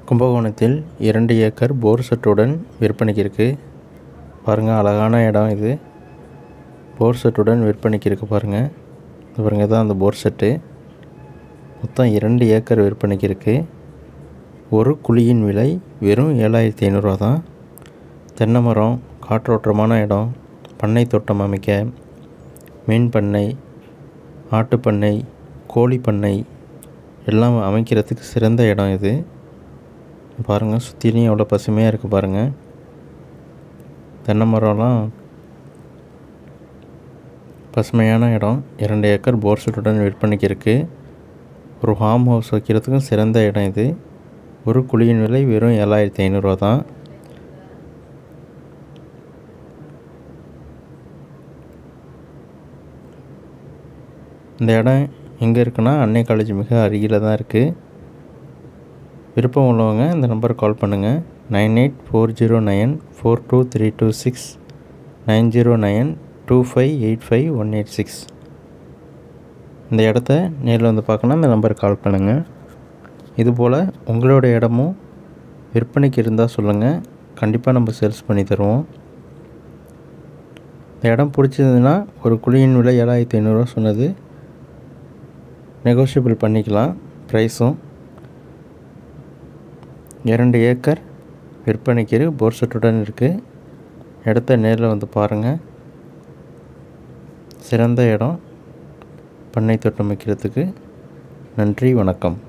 கும்பகோணத்தில் இரண்டு ஏக்கர் போர் செட்டுடன் விற்பனைக்கு இருக்குது பாருங்கள் அழகான இடம் இது போர் செட்டுடன் விற்பனைக்கு இருக்குது பாருங்கள் இது பாருங்கள் தான் அந்த போர் செட்டு மொத்தம் இரண்டு ஏக்கர் விற்பனைக்கு இருக்குது ஒரு குழியின் விலை வெறும் ஏழாயிரத்தி ஐநூறுரூவா தான் தென்னை மரம் காற்றோட்டமான இடம் பண்ணை தோட்டம் அமைக்க மீன் பண்ணை ஆட்டுப் பண்ணை கோழி பண்ணை எல்லாம் அமைக்கிறதுக்கு சிறந்த இடம் இது பாருங்கள் சுற்றிலையும் எவ்வளோ பசுமையாக இருக்குது பாருங்கள் தென்னை மரம்லாம் பசுமையான இடம் இரண்டு ஏக்கர் போர் செட்டுடன் விற்பனைக்கு இருக்குது ஒரு ஃபார்ம் ஹவுஸ் வைக்கிறதுக்கும் சிறந்த இடம் இது ஒரு குழியின் விலை வெறும் ஏழாயிரத்தி ஐநூறுரூவா தான் இந்த இடம் எங்கே இருக்குன்னா அன்னை காலேஜ் மிக அருகில் தான் இருக்குது விருப்பம் உள்ளவங்க இந்த நம்பருக்கு கால் பண்ணுங்கள் nine eight four zero nine four two three two six nine zero nine two five eight five one eight six இந்த இடத்த நேரில் வந்து பார்க்கணும் இந்த நம்பருக்கு கால் பண்ணுங்கள் இதுபோல் உங்களோட இடமும் விற்பனைக்கு இருந்தால் சொல்லுங்கள் கண்டிப்பாக நம்ம சேல்ஸ் பண்ணி தருவோம் இந்த இடம் பிடிச்சதுன்னா ஒரு குழியின் விலை ஏழாயிரத்தி ஐநூறுரூவா சொன்னது நெகோஷியபிள் பண்ணிக்கலாம் ப்ரைஸும் இரண்டு ஏக்கர் விற்பனைக்கு போர் செட்டுடன் இருக்குது இடத்த நேரில் வந்து பாருங்கள் சிறந்த இடம் பண்ணை தோட்டம் வைக்கிறதுக்கு நன்றி வணக்கம்